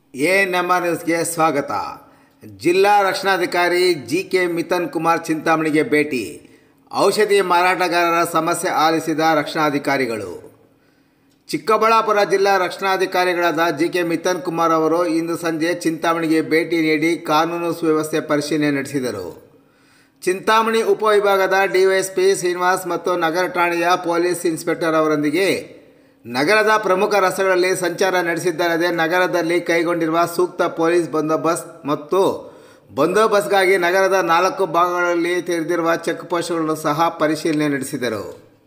A ನಮ್ಮ ನ್ಯೂಸ್ಗೆ ಸ್ವಾಗತ ಜಿಲ್ಲಾ ರಕ್ಷಣಾಧಿಕಾರಿ ಜಿ ಕೆ ಮಿಥನ್ ಕುಮಾರ್ ಚಿಂತಾಮಣಿಗೆ ಭೇಟಿ ಔಷಧಿ ಮಾರಾಟಗಾರರ ಸಮಸ್ಯೆ ಆಲಿಸಿದ ರಕ್ಷಣಾಧಿಕಾರಿಗಳು ಚಿಕ್ಕಬಳ್ಳಾಪುರ ಜಿಲ್ಲಾ ರಕ್ಷಣಾಧಿಕಾರಿಗಳಾದ ಜಿ ಕೆ ಮಿಥನ್ ಕುಮಾರ್ ಅವರು ಇಂದು ಸಂಜೆ ಚಿಂತಾಮಣಿಗೆ ಭೇಟಿ ನೀಡಿ ಕಾನೂನು ಸುವ್ಯವಸ್ಥೆ ಪರಿಶೀಲನೆ ನಡೆಸಿದರು ಚಿಂತಾಮಣಿ ಉಪವಿಭಾಗದ ಡಿವೈಎಸ್ಪಿ ಶ್ರೀನಿವಾಸ್ ಮತ್ತು ನಗರ ಠಾಣೆಯ ಪೊಲೀಸ್ ಇನ್ಸ್ಪೆಕ್ಟರ್ ಅವರೊಂದಿಗೆ ನಗರದ ಪ್ರಮುಖ ರಸ್ತೆಗಳಲ್ಲಿ ಸಂಚಾರ ನಡೆಸಿದ್ದಲ್ಲದೆ ನಗರದಲ್ಲಿ ಕೈಗೊಂಡಿರುವ ಸೂಕ್ತ ಪೊಲೀಸ್ ಬಂದೋಬಸ್ತ್ ಮತ್ತು ಬಂದೋಬಸ್ತ್ಗಾಗಿ ನಗರದ ನಾಲ್ಕು ಭಾಗಗಳಲ್ಲಿ ತೆರೆದಿರುವ ಚೆಕ್ ಪೋಸ್ಟ್ಗಳನ್ನು ಸಹ ಪರಿಶೀಲನೆ ನಡೆಸಿದರು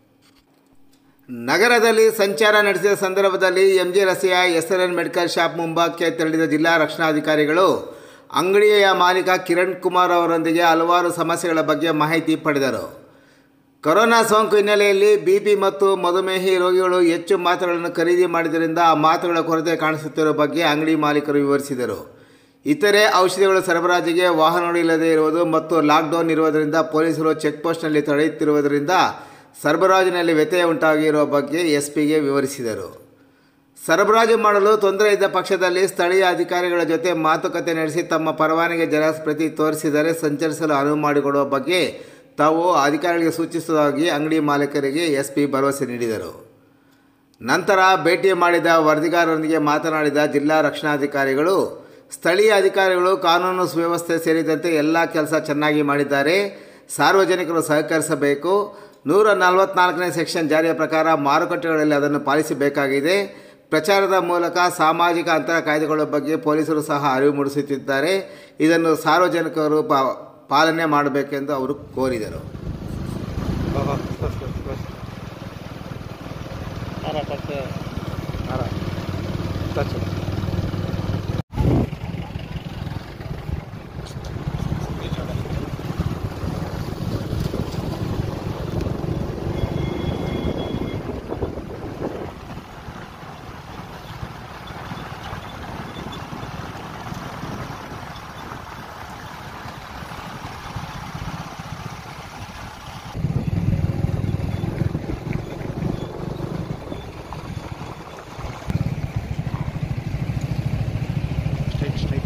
ನಗರದಲ್ಲಿ ಸಂಚಾರ ನಡೆಸಿದ ಸಂದರ್ಭದಲ್ಲಿ ಎಂಜಿ ರಸ್ತೆಯ S L N medical shop ಮುಂಭಾಗಕ್ಕೆ ತೆರಳಿದ ಜಿಲ್ಲಾ ರಕ್ಷಣಾಧಿಕಾರಿಗಳು ಅಂಗಡಿಯ ಮಾಲೀಕ ಕಿರಣ್ ಕುಮಾರ್ ಅವರೊಂದಿಗೆ ಹಲವಾರು ಸಮಸ್ಯೆಗಳ ಬಗ್ಗೆ ಮಾಹಿತಿ ಪಡೆದರು ಕೊರೋನಾ ಸೋಂಕು ಹಿನ್ನೆಲೆಯಲ್ಲಿ ಬಿಪಿ ಮತ್ತು ಮಧುಮೇಹಿ ರೋಗಿಗಳು ಹೆಚ್ಚು ಮಾತ್ರೆಗಳನ್ನು ಖರೀದಿ ಮಾಡಿದ್ದರಿಂದ ಆ ಮಾತ್ರೆಗಳ ಕೊರತೆ ಕಾಣಿಸುತ್ತಿರುವ ಬಗ್ಗೆ ಅಂಗಡಿ ಮಾಲೀಕರು ವಿವರಿಸಿದರು ಇತರೆ ಔಷಧಿಗಳ ಸರಬರಾಜಿಗೆ ವಾಹನಗಳು ಇಲ್ಲದೇ ಇರುವುದು ಮತ್ತು ಲಾಕ್ಡೌನ್ ಇರುವುದರಿಂದ ಪೊಲೀಸರು ಚೆಕ್ಪೋಸ್ಟ್ನಲ್ಲಿ ತಡೆಯುತ್ತಿರುವುದರಿಂದ ಸರಬರಾಜಿನಲ್ಲಿ ವ್ಯತ್ಯಯ ಉಂಟಾಗಿರುವ ಬಗ್ಗೆ ಎಸ್ ಪಿಗೆ ವಿವರಿಸಿದರು ಸರಬರಾಜು ಮಾಡಲು ತೊಂದರೆ ಇದ್ದ ಪಕ್ಷದಲ್ಲಿ ಸ್ಥಳೀಯ ಅಧಿಕಾರಿಗಳ ಜೊತೆ ಮಾತುಕತೆ ನಡೆಸಿ ತಮ್ಮ ಪರವಾನಗಿ ಜೆರಾಕ್ಸ್ ಪ್ರತಿ ತೋರಿಸಿದರೆ ಸಂಚರಿಸಲು ಅನುವು ಮಾಡಿಕೊಡುವ ಬಗ್ಗೆ ತಾವು ಅಧಿಕಾರಿಗಳಿಗೆ ಸೂಚಿಸುವುದಾಗಿ ಅಂಗಡಿ ಮಾಲೀಕರಿಗೆ ಎಸ್ ಪಿ ಭರವಸೆ ನೀಡಿದರು ನಂತರ ಭೇಟಿ ಮಾಡಿದ ವರದಿಗಾರರೊಂದಿಗೆ ಮಾತನಾಡಿದ ಜಿಲ್ಲಾ ರಕ್ಷಣಾಧಿಕಾರಿಗಳು ಸ್ಥಳೀಯ ಅಧಿಕಾರಿಗಳು ಕಾನೂನು ಸುವ್ಯವಸ್ಥೆ ಸೇರಿದಂತೆ ಎಲ್ಲ ಕೆಲಸ ಚೆನ್ನಾಗಿ ಮಾಡಿದ್ದಾರೆ ಸಾರ್ವಜನಿಕರು ಸಹಕರಿಸಬೇಕು ನೂರ ನಲವತ್ನಾಲ್ಕನೇ ಸೆಕ್ಷನ್ ಜಾರಿಯ ಪ್ರಕಾರ ಮಾರುಕಟ್ಟೆಗಳಲ್ಲಿ ಅದನ್ನು ಪಾಲಿಸಬೇಕಾಗಿದೆ ಪ್ರಚಾರದ ಮೂಲಕ ಸಾಮಾಜಿಕ ಅಂತರ ಕಾಯ್ದುಕೊಳ್ಳುವ ಬಗ್ಗೆ ಪೊಲೀಸರು ಸಹ ಅರಿವು ಮೂಡಿಸುತ್ತಿದ್ದಾರೆ ಇದನ್ನು ಸಾರ್ವಜನಿಕರು ಪಾ ಪಾಲನೆ ಮಾಡಬೇಕೆಂದು ಅವರು ಕೋರಿದರು ಸ್ಟ್ರೈಟ್ ಸ್ಟ್ರೈಟ್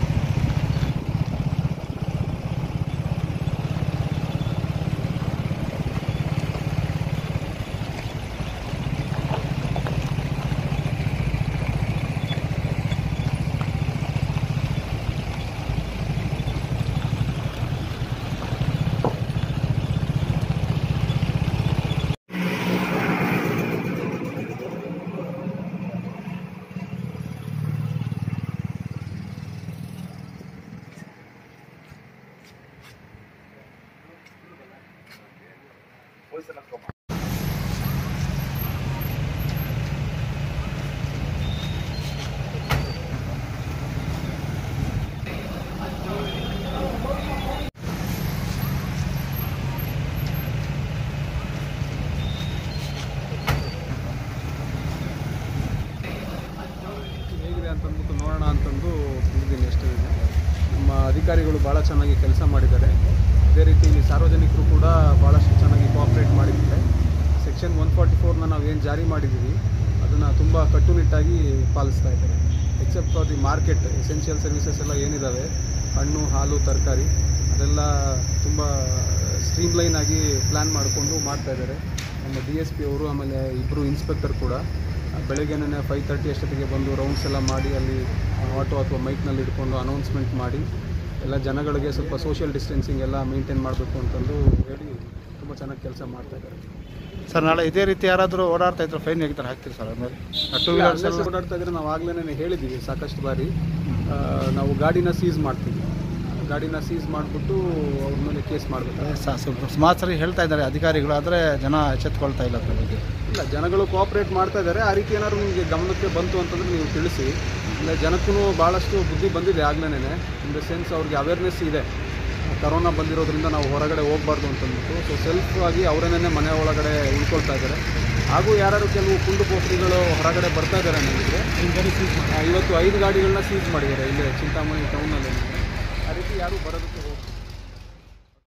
ಹೇಗಿದೆ ಅಂತಂದ್ಬಿಟ್ಟು ನೋಡೋಣ ಅಂತಂದು ಬಂದಿದ್ದೀನಿ ಎಷ್ಟು ದಿನ ನಮ್ಮ ಅಧಿಕಾರಿಗಳು ಭಾಳ ಚೆನ್ನಾಗಿ ಕೆಲಸ ಮಾಡಿದ್ದಾರೆ ಅದೇ ರೀತಿ ಇಲ್ಲಿ ಸಾರ್ವಜನಿಕರು ಕೂಡ ಭಾಳಷ್ಟು ಚೆನ್ನಾಗಿ ಕೋಆಪ್ರೇಟ್ ಮಾಡಿದ್ದಾರೆ ಸೆಕ್ಷನ್ ಒನ್ ಫಾರ್ಟಿ ಫೋರ್ನ ನಾವು ಏನು ಜಾರಿ ಮಾಡಿದ್ದೀವಿ ಅದನ್ನು ತುಂಬ ಕಟ್ಟುನಿಟ್ಟಾಗಿ ಪಾಲಿಸ್ತಾ ಇದ್ದಾರೆ except for the market essential services ಎಲ್ಲ ಏನಿದ್ದಾವೆ ಹಣ್ಣು ಹಾಲು ತರಕಾರಿ ಅದೆಲ್ಲ ತುಂಬ ಸ್ಟ್ರೀಮ್ಲೈನ್ ಆಗಿ ಪ್ಲ್ಯಾನ್ ಮಾಡಿಕೊಂಡು ಮಾಡ್ತಾ ಇದ್ದಾರೆ ನಮ್ಮ ಡಿ ಎಸ್ ಪಿ ಅವರು ಆಮೇಲೆ ಇಬ್ಬರು ಇನ್ಸ್ಪೆಕ್ಟರ್ ಕೂಡ ಬೆಳಗ್ಗೆನೇ ಫೈವ್ ತರ್ಟಿ ಅಷ್ಟೊತ್ತಿಗೆ ಬಂದು ರೌಂಡ್ಸ್ ಎಲ್ಲ ಮಾಡಿ ಅಲ್ಲಿ ಆಟೋ ಅಥವಾ ಮೈಕ್ನಲ್ಲಿ ಇಟ್ಕೊಂಡು ಅನೌನ್ಸ್ಮೆಂಟ್ ಮಾಡಿ ಎಲ್ಲ ಜನಗಳಿಗೆ ಸ್ವಲ್ಪ ಸೋಷಿಯಲ್ ಡಿಸ್ಟೆನ್ಸಿಂಗ್ ಎಲ್ಲ ಮೇಂಟೈನ್ ಮಾಡಬೇಕು ಅಂತಂದು ಹೇಳಿ ತುಂಬ ಚೆನ್ನಾಗಿ ಕೆಲಸ ಮಾಡ್ತಾ ಇದ್ದಾರೆ ಸರ್ ನಾಳೆ ಇದೇ ರೀತಿ ಯಾರಾದರೂ ಓಡಾಡ್ತಾ ಇದ್ರೆ ಫೈನ್ ಹೇಗೆ ಹಾಕ್ತೀರಿ ಸರ್ ಆಮೇಲೆ ಟೂ ವೀಲರ್ಸ್ ಅಲ್ಲೇ ಓಡಾಡ್ತಾ ಇದ್ರೆ ನಾವು ಆಗ್ಲೇ ಹೇಳಿದ್ದೀವಿ ಸಾಕಷ್ಟು ಬಾರಿ ಆ, ನಾವು ಗಾಡಿನ ಸೀಸ್ ಮಾಡ್ತೀವಿ ಗಾಡಿನ ಸೀಸ್ ಮಾಡಿಬಿಟ್ಟು ಅವ್ರ ಮೇಲೆ ಕೇಸ್ ಮಾಡಬೇಕು ಸುಮಾರು ಸರಿ ಹೇಳ್ತಾ ಇದ್ದಾರೆ ಅಧಿಕಾರಿಗಳು ಆದರೆ ಜನ ಎಚ್ಚೆತ್ಕೊಳ್ತಾ ಇಲ್ಲ ಅದ್ರ ಬಗ್ಗೆ ಇಲ್ಲ ಜನಗಳು ಕೋಆಪ್ರೇಟ್ ಮಾಡ್ತಾ ಇದ್ದಾರೆ ಆ ರೀತಿ ಏನಾದ್ರು ನಿಮಗೆ ಗಮನಕ್ಕೆ ಬಂತು ಅಂತಂದ್ರೆ ನೀವು ತಿಳಿಸಿ ಇಲ್ಲ ಜನಕ್ಕೂ ಭಾಳಷ್ಟು ಬುದ್ಧಿ ಬಂದಿದೆ ಆಗ್ಲೇನೆ ಇನ್ ದ ಸೆನ್ಸ್ ಅವ್ರಿಗೆ ಅವೇರ್ನೆಸ್ ಇದೆ ಕರೋನಾ ಬಂದಿರೋದ್ರಿಂದ ನಾವು ಹೊರಗಡೆ ಹೋಗಬಾರ್ದು ಅಂತಂದ್ಬಿಟ್ಟು ಸೊ ಸೆಲ್ಫ್ ಆಗಿ ಅವರೇನೇ ಮನೆ ಒಳಗಡೆ ಉಳ್ಕೊಳ್ತಾ ಇದ್ದಾರೆ ಹಾಗೂ ಯಾರು ಕೆಲವು ಕುಂಡು ಪೋಖ್ರಿಗಳು ಹೊರಗಡೆ ಬರ್ತಾ ಇದ್ದಾರೆ ನನಗೆ ಇವತ್ತು ಐದು ಗಾಡಿಗಳನ್ನ ಸೀಸ್ ಮಾಡಿದ್ದಾರೆ ಇಲ್ಲೇ ಚಿಂತಾಮಣಿ ಟೌನಲ್ಲಿ ಆ ರೀತಿ ಯಾರೂ ಬರೋದಕ್ಕೆ ಹೋಗ್ತಾರೆ